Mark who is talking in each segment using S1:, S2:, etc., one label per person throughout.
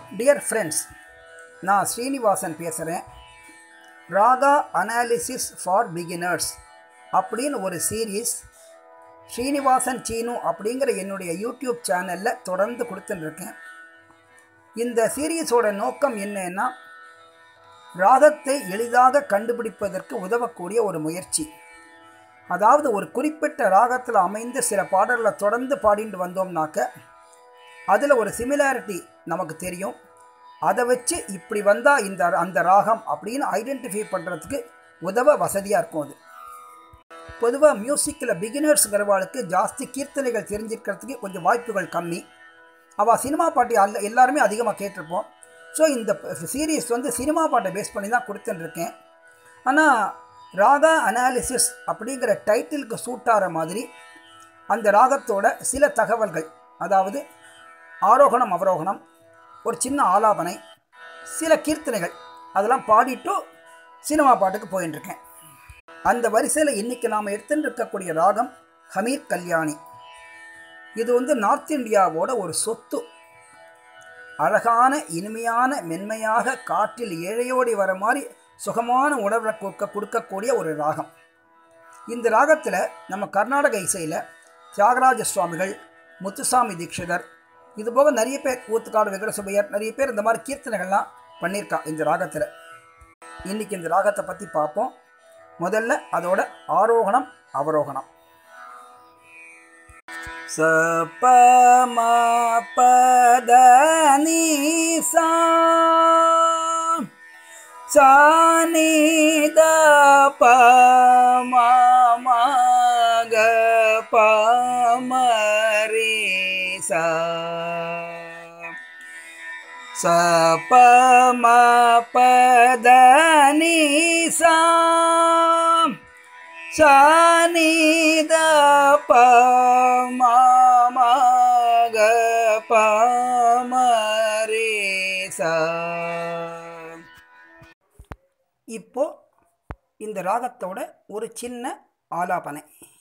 S1: dear friends நான் ஸ்ரீனிவாசன் பேசுகிறேன் Raaga analysis for beginners அப்படின்னு ஒரு சீரீஸ் ஸ்ரீனிவாசன் சீனு அப்படிங்கிற என்னுடைய யூடியூப் சேனலில் தொடர்ந்து கொடுத்துட்டுருக்கேன் இந்த சீரீஸோட நோக்கம் என்னன்னா ராகத்தை எளிதாக கண்டுபிடிப்பதற்கு உதவக்கூடிய ஒரு முயற்சி அதாவது ஒரு குறிப்பிட்ட ராகத்தில் அமைந்த சில பாடல்களை தொடர்ந்து பாடிட்டு வந்தோம்னாக்க அதில் ஒரு சிமிலாரிட்டி நமக்கு தெரியும் அதை வச்சு இப்படி வந்தால் இந்த அந்த ராகம் அப்படின்னு ஐடென்டிஃபை பண்ணுறதுக்கு உதவ வசதியாக இருக்கும் அது பொதுவாக மியூசிக்கில் பிகினர்ஸுங்கிறவாளுக்கு ஜாஸ்தி கீர்த்தனைகள் தெரிஞ்சிருக்கிறதுக்கு கொஞ்சம் வாய்ப்புகள் கம்மி அவள் சினிமா பாட்டு அல்ல எல்லாருமே அதிகமாக கேட்டிருப்போம் ஸோ இந்த சீரீஸ் வந்து சினிமா பாட்டை பேஸ் பண்ணி தான் கொடுத்துட்டுருக்கேன் ஆனால் ராகா அனாலிசிஸ் அப்படிங்கிற டைட்டிலுக்கு சூட் ஆகிற மாதிரி அந்த ராகத்தோட சில தகவல்கள் அதாவது ஆரோகணம் அவரோகணம் ஒரு சின்ன ஆலாபனை சில கீர்த்தனைகள் அதெல்லாம் பாடிட்டு சினிமா பாட்டுக்கு போயின்னு இருக்கேன் அந்த வரிசையில் இன்றைக்கி நாம் எடுத்துட்டு இருக்கக்கூடிய ராகம் ஹமீர் கல்யாணி இது வந்து நார்த் இந்தியாவோட ஒரு சொத்து அழகான இனிமையான மென்மையாக காற்றில் ஏழையோடி வர மாதிரி சுகமான உணர்வை கொடுக்க கொடுக்கக்கூடிய ஒரு ராகம் இந்த ராகத்தில் நம்ம கர்நாடக இசையில் தியாகராஜ சுவாமிகள் முத்துசாமி தீட்சிதர் இது போக நிறைய பேர் ஊத்துக்காடு வெங்கட சுபையர் நிறைய பேர் இந்த மாதிரி கீர்த்தனைகள்லாம் பண்ணியிருக்கா இந்த ராகத்தில் இன்றைக்கி இந்த ராகத்தை பற்றி பார்ப்போம் முதல்ல அதோட ஆரோகணம் அவரோகணம் ச ப ம ப த நீ சா சா நீ த ப ம ம க ப ம ரே சா ச ப ம ப த நீ சா சா நீ த ப ம ம க ப ம ரே சா இப்போ இந்த ராகத்தோட ஒரு சின்ன ஆலாபனை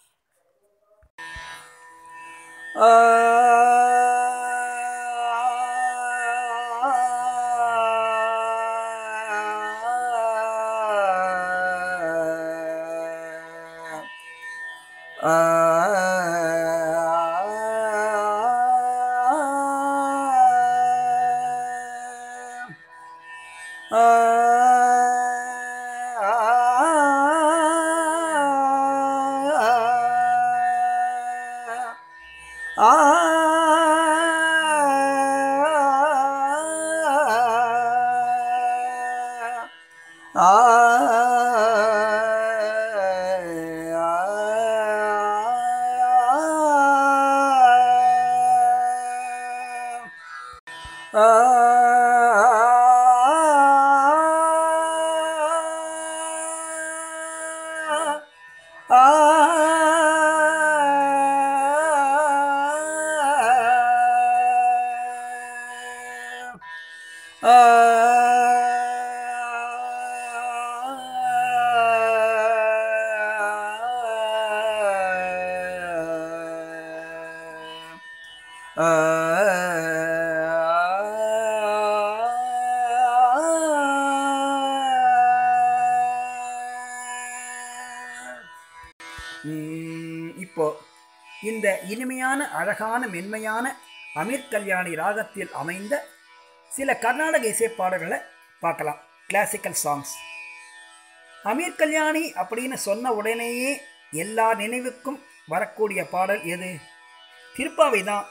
S1: இப்போ இந்த இனிமையான அழகான மென்மையான அமீர் கல்யாணி ராகத்தில் அமைந்த சில கர்நாடக இசைப்பாடல்களை பார்க்கலாம் கிளாசிக்கல் சாங்ஸ் அமீர் கல்யாணி அப்படின்னு சொன்ன உடனேயே எல்லா நினைவுக்கும் வரக்கூடிய பாடல் எது திருப்பாவை தான்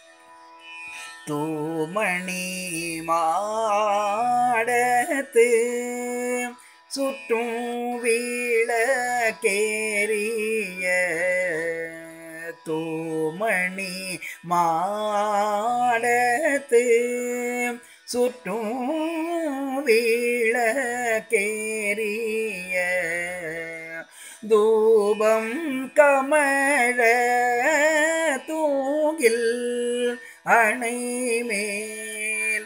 S1: தூமணி மாடத்து சுற்றும் வீழக்கேறிய தூமணி மாடத்து சுற்றும் வீழக்கேறிய தூபம் கமழ தூகில் அணை மேல்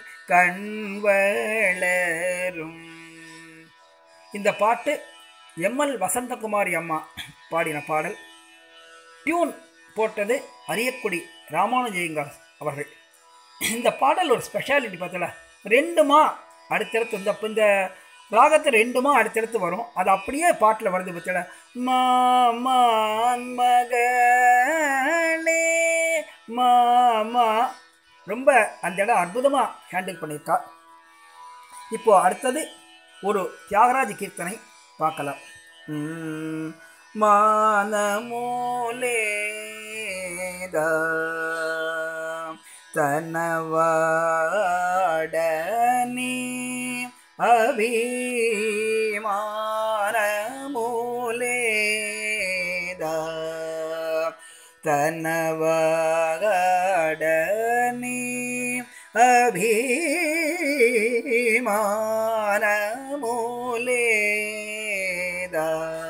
S1: கண்வளரும் இந்த பாட்டு எம்எல் வசந்தகுமாரி அம்மா பாடின பாடல் டியூன் போட்டது அரியக்குடி ராமானுஜயங்கர் அவர்கள் இந்த பாடல் ஒரு ஸ்பெஷாலிட்டி பார்த்தல ரெண்டுமா அடுத்தடுத்து இந்த இப்போ இந்த ராகத்தை ரெண்டுமா அடுத்தடுத்து வரும் அது அப்படியே பாட்டில் வருது பத்தில மா மா மகளே மா மா ரொம்ப அந்த இடம் அற்புதமாக ஹேண்டில் பண்ணியிருக்கா இப்போ அடுத்தது ஒரு தியாகராஜ கீர்த்தனை பார்க்கலாம் ம், மானமூலேதா தனவாடனி அபிமானமூலேதா தனவாடனி அபிமானமூலேதா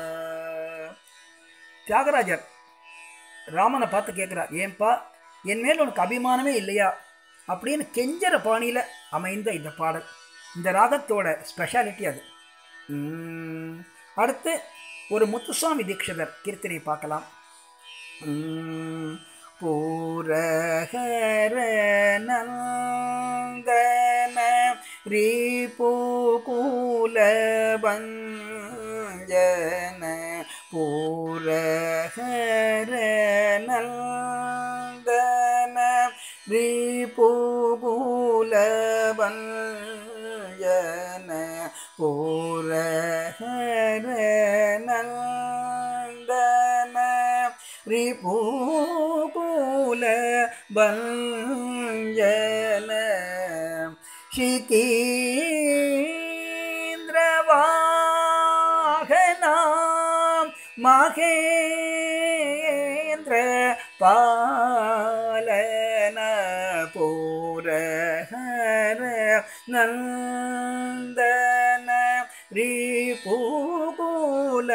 S1: தியாகராஜர் ராமனை பார்த்து கேட்குறார் ஏன்பா என் மேல் உனக்கு அபிமானமே இல்லையா அப்படின்னு கெஞ்சற பாணியில் அமைந்த இந்த பாடல் இந்த ராகத்தோட ஸ்பெஷாலிட்டி அது உம், அடுத்து ஒரு முத்துசுவாமி தீட்சிதர் கீர்த்தனை பார்க்கலாம் உம், பூரகர நந்தன ரீபூகூல பஞ்சன பூரகர நந்தன ரீபூகூல பஞ்சன பூரகர நந்தன ரிபூகூல பஞ்சன சிகீந்திரவாகனாம் மகேந்திர பாலன பூரஹர நந்தன ரிபூகூல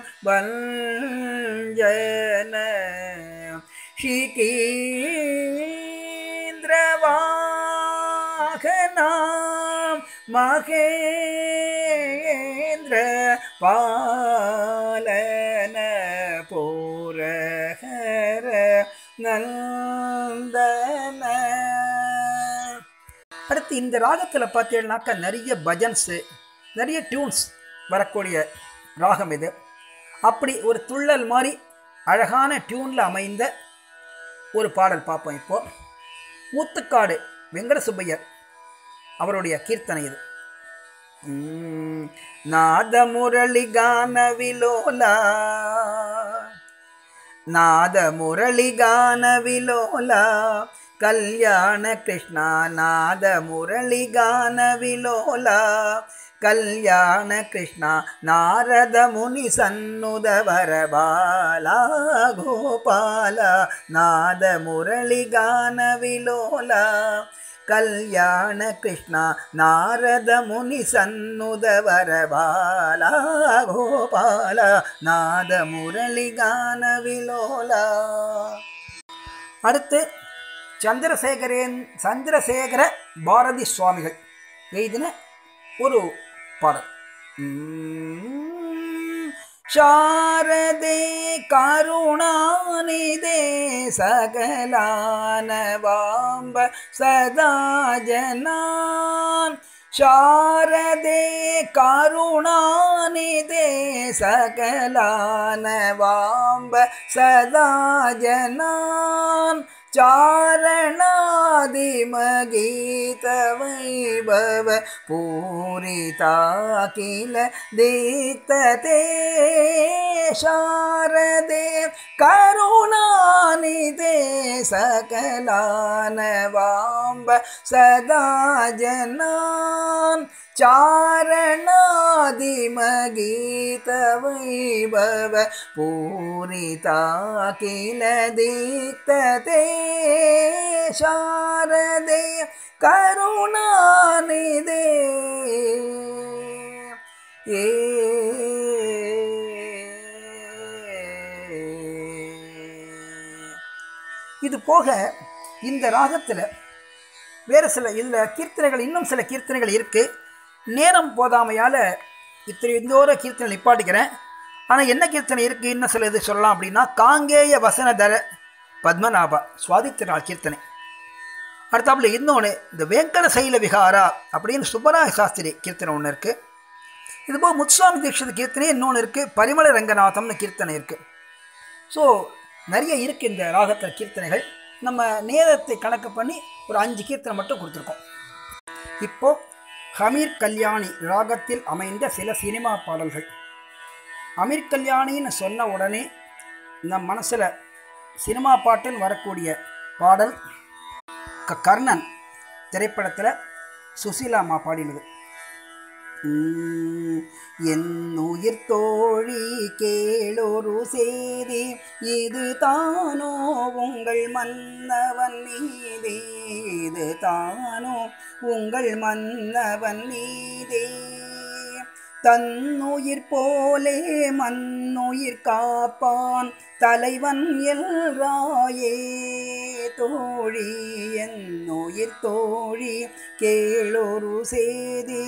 S1: பஞ்சன ஷிகீந்திரவாகனாம் மகேந்திர பாலன பூரஹர நந்தன அடுத்து இந்த ராகத்தில் பார்த்தீங்கன்னாக்கா நிறைய பஜன்ஸு நிறைய டியூன்ஸ் வரக்கூடிய ராகம் இது அப்படி ஒரு துள்ளல் மாதிரி அழகான டியூனில் அமைந்த ஒரு பாடல் பார்ப்போம் இப்போ ஊத்துக்காடு வெங்கட சுப்பையர் அவருடைய கீர்த்தனை இது உம், நாதமுரளி கான விலோலா நாத முரளி கான விலோலா கல்யாண கிருஷ்ணா நாத முரளி கான விலோலா கல்யாண கிருஷ்ணா நாரத முனி சன்னுத வரபாலா கோபால நாத முரளி கான விலோலா கல்யாண கிருஷ்ணா நாரத முனி சன்னுத வரபாலா கோபால நாத முரளி கான விலோலா அடுத்து சந்திரசேகரேன் சந்திரசேகர பாரதி சுவாமிகள் எழுதின ஒரு பாடல் உம், சாரதே கருணாநிதே சகலான வாம்ப சதா ஜனான் சாரதே கருணாநிதே சகலான வாம்ப சதா ஜனான் चारणादिमगीत वैभव पूरिता किल दीप्तते शारदे करुणानिदे सकलान वाम्ब सदा जनान् चारणादिमगीत वैभव पूरिता किल दीप्तते शारदे करुणानिदे ஏ இது போக இந்த ராகத்தில் வேறு சில இதில் கீர்த்தனைகள் இன்னும் சில கீர்த்தனைகள் இருக்குது நேரம் போதாமையால் இத்தனை இந்தோர கீர்த்தனை நிப்பாட்டிக்கிறேன் ஆனால் என்ன கீர்த்தனை இருக்குது இன்னும் சில இது சொல்லலாம் அப்படின்னா காங்கேய வசனதர பத்மநாபா சுவாதித்த நாள் கீர்த்தனை அடுத்தாப்புல இன்னொன்று இந்த வெங்கட சைல விகாரா அப்படின்னு சுப்பராய சாஸ்திரி கீர்த்தனை ஒன்று இருக்குது இதுபோல் முத்துசுவாமி தீட்சித கீர்த்தனை இன்னொன்று இருக்குது பரிமள ரங்கநாதம்னு கீர்த்தனை இருக்குது ஸோ நிறைய இருக்குது இந்த ராகத்தில் கீர்த்தனைகள் நம்ம நேரத்தை கணக்கு பண்ணி ஒரு அஞ்சு கீர்த்தனை மட்டும் கொடுத்துருக்கோம் இப்போ ஹமீர் கல்யாணி ராகத்தில் அமைந்த சில சினிமா பாடல்கள் அமீர் கல்யாணின்னு சொன்ன உடனே நம் மனசில் சினிமா பாட்டில் வரக்கூடிய பாடல் க கர்ணன் திரைப்படத்தில் சுசீலா அம்மா பாடினது உம், என் உயிர் தோழி கேளொரு செய்தி இது தானோ உங்கள் மன்னவன் நீதே இது தானோ உங்கள் மன்னவன் நீதே தன்னுயிர் போலே மண்ணுயிர் காப்பான் தலைவன் எல்ராயே தோழி என் உயிர் தோழி கேளொரு செய்தி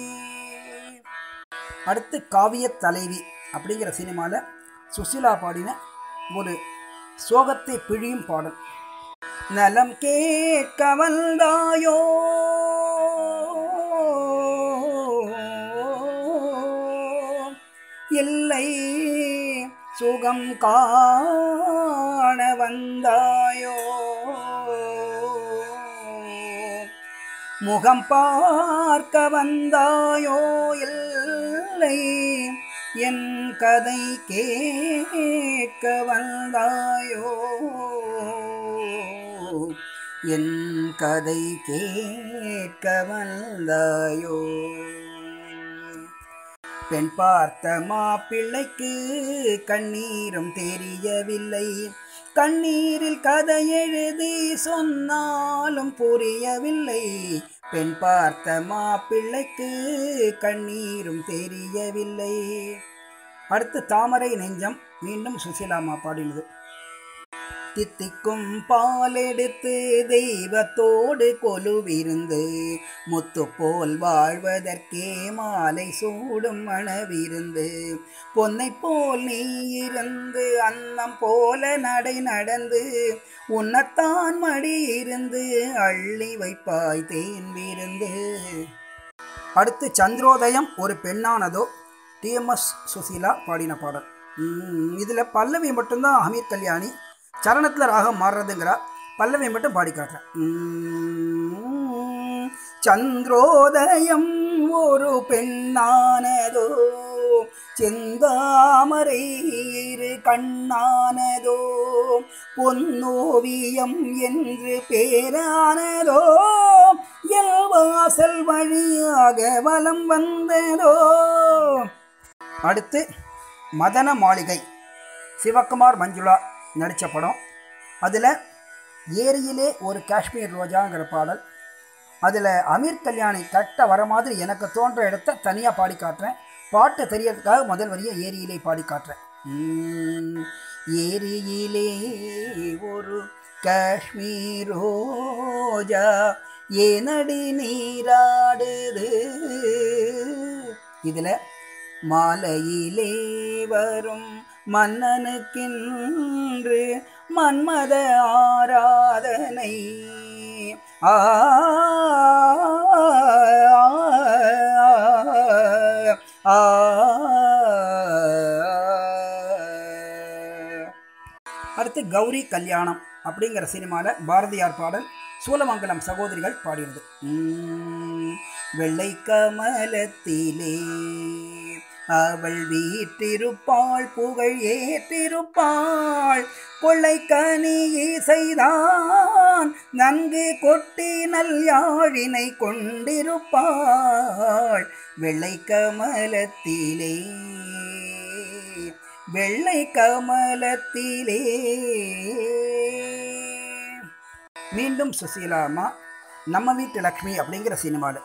S1: அடுத்து காவிய தலைவி அப்படிங்கிற சினிமாவில் சுசிலா பாடின ஒரு சோகத்தை பிழியும் பாடல் நலம் கேட்க வந்தாயோ இல்லை சுகம் காண வந்தாயோ முகம் பார்க்க வந்தாயோ இல்லை என் கதை கேட்க வந்தாயோ என் கதை கேட்க வந்தாயோ பெண் பார்த்த மாப்பிள்ளைக்கு கண்ணீரும் தெரியவில்லை கண்ணீரில் கதை எழுதி சொன்னாலும் புரியவில்லை பெண் பார்த்த மாப்பிள்ளைக்கு கண்ணீரும் தெரியவில்லை அடுத்து தாமரை நெஞ்சம் மீண்டும் சுசிலாமா பாடினது தித்திக்கும் பாலெடுத்து தெய்வத்தோடு கொலுவிருந்து முத்து போல் வாழ்வதற்கே மாலை சூடும் மணவிருந்து பொன்னை போல் நீ இருந்து அன்னம் போல நடை நடந்து உன்னத்தான் மடி இருந்து அள்ளி வைப்பாய் தேன் விருந்து அடுத்து சந்திரோதயம் ஒரு பெண்ணானதோ டிஎம்எஸ் சுசீலா பாடின பாடல் இதில் பல்லவி மட்டும்தான் அமீர் கல்யாணி சரணத்தில் ராகம் மாறுறதுங்கிறா பல்லவி மட்டும் பாடி காட்டுறேன் உம், சந்திரோதயம் ஒரு பெண்ணானதோ செந்தாமரை இரு கண்ணானதோ பொன்னோவியம் என்று பேரானதோ எல்வாசல் வழியாக வலம் வந்ததோ அடுத்து மதன மாளிகை சிவகுமார் மஞ்சுளா நடித்த படம் அதில் ஏரியிலே ஒரு காஷ்மீர் ரோஜாங்கிற பாடல் அதில் அமீர் கல்யாணி கரெக்டாக வர மாதிரி எனக்கு தோன்ற இடத்த தனியாக பாடி காட்டுறேன் பாட்டு தெரியறதுக்காக முதல் வரியை ஏரியிலே பாடி காட்டுறேன் உம், ஏரியிலே ஒரு காஷ்மீர் ரோஜா ஏனடி நீராடுது இதில் மாலையிலே வரும் மன்னனுக்கென்று மன்மத ஆராதனை ஆ ஆ அடுத்து கௌரி கல்யாணம் அப்படிங்கிற சினிமாவில் பாரதியார் பாடல் சூலமங்கலம் சகோதரிகள் பாடியது உம், வெள்ளை கமலத்திலே அவள் வீற்றிருப்பாள் புகழ் ஏற்றிருப்பாள் கொள்ளை கனி இசைதான் நன்கு கொட்டி நல் யாழினை கொண்டிருப்பாள் வெள்ளை கமலத்திலே வெள்ளை கமலத்திலே மீண்டும் சுசீலா அம்மா நம்ம வீட்டு லக்ஷ்மி அப்படிங்கிற சினிமாவில்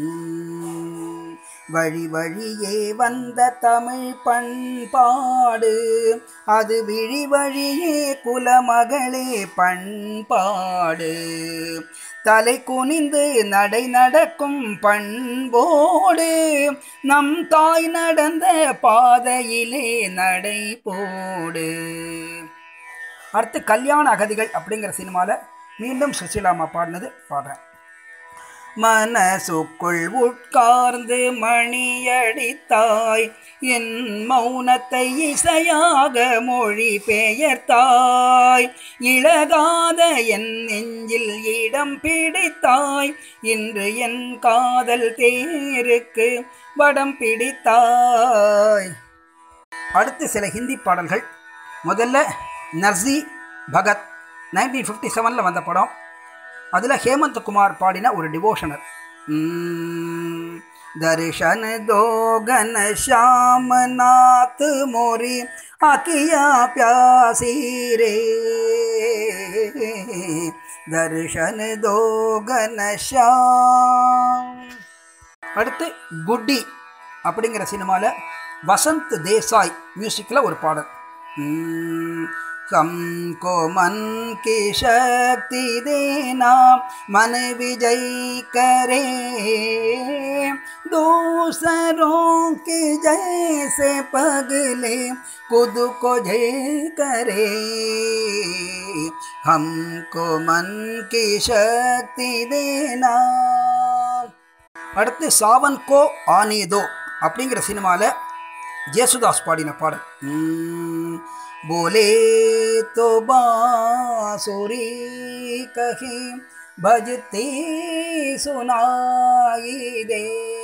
S1: வழி வழியே வந்த தமிழ் பண்பாடு அது விழி வழியே குலமகளே பண்பாடு தலை குனிந்து நடை நடக்கும் பண்போடு நம் தாய் நடந்த பாதையிலே நடை போடு அடுத்து கல்யாண அகதிகள் அப்படிங்கிற சினிமாவில் மீண்டும் சுசிலாமா பாடினது பாடுறேன் மனசுக்குள் உட்கார்ந்து மணியடித்தாய் என் மௌனத்தை இசையாக மொழி பெயர்த்தாய் இழகாத என் நெஞ்சில் இடம் பிடித்தாய் இன்று என் காதல் தேருக்கு வடம் பிடித்தாய் அடுத்து சில ஹிந்தி பாடல்கள் முதல்ல நர்சி பகத் நைன்டீன் ஃபிஃப்டி செவனில் வந்த படம் அதில் ஹேமந்த் குமார் பாடின ஒரு டிவோஷனல் दर्शन दो गन श्याम नाथ मोरी आकिया प्यासी रे दर्शन दो गन श्याम அடுத்து குட்டி அப்படிங்கிற சினிமாவில் வசந்த் தேசாய் மியூசிக்கில் ஒரு பாடல் हमको मन की शक्ति देना मन विजय करे दूसरों के जैसे पगले खुद को जय करे हमको मन की शक्ति देना அடுத்து சாவன் கோ ஆனேதோ அப்படிங்கிற சினிமாவில் ஜேசுதாஸ் பாடின பாடல் बोले तो बांसुरी कहीं भजती सुनाई दे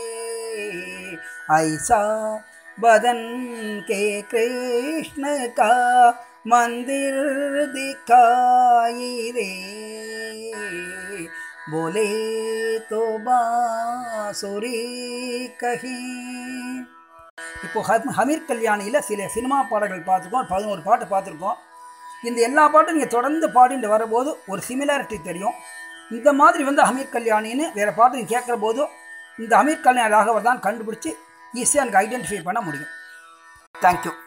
S1: ऐसा बदन के कृष्ण का मंदिर दिखाई दे बोले तो बांसुरी कहीं இப்போ ஹம் ஹமீர் கல்யாணியில் சில சினிமா பாடல்கள் பார்த்துருக்கோம் பதினோரு பாட்டு பார்த்துருக்கோம் இந்த எல்லா பாட்டும் நீங்கள் தொடர்ந்து பாடிட்டு வரும்போது ஒரு சிமிலாரிட்டி தெரியும் இந்த மாதிரி வந்து ஹமீர் கல்யாணின்னு வேறு பாட்டு நீங்கள் கேட்குற போது இந்த ஹமீர் கல்யாணி ராகவர் தான் கண்டுபிடிச்சி ஈஸியாக எனக்கு ஐடென்டிஃபை பண்ண முடியும் தேங்க்யூ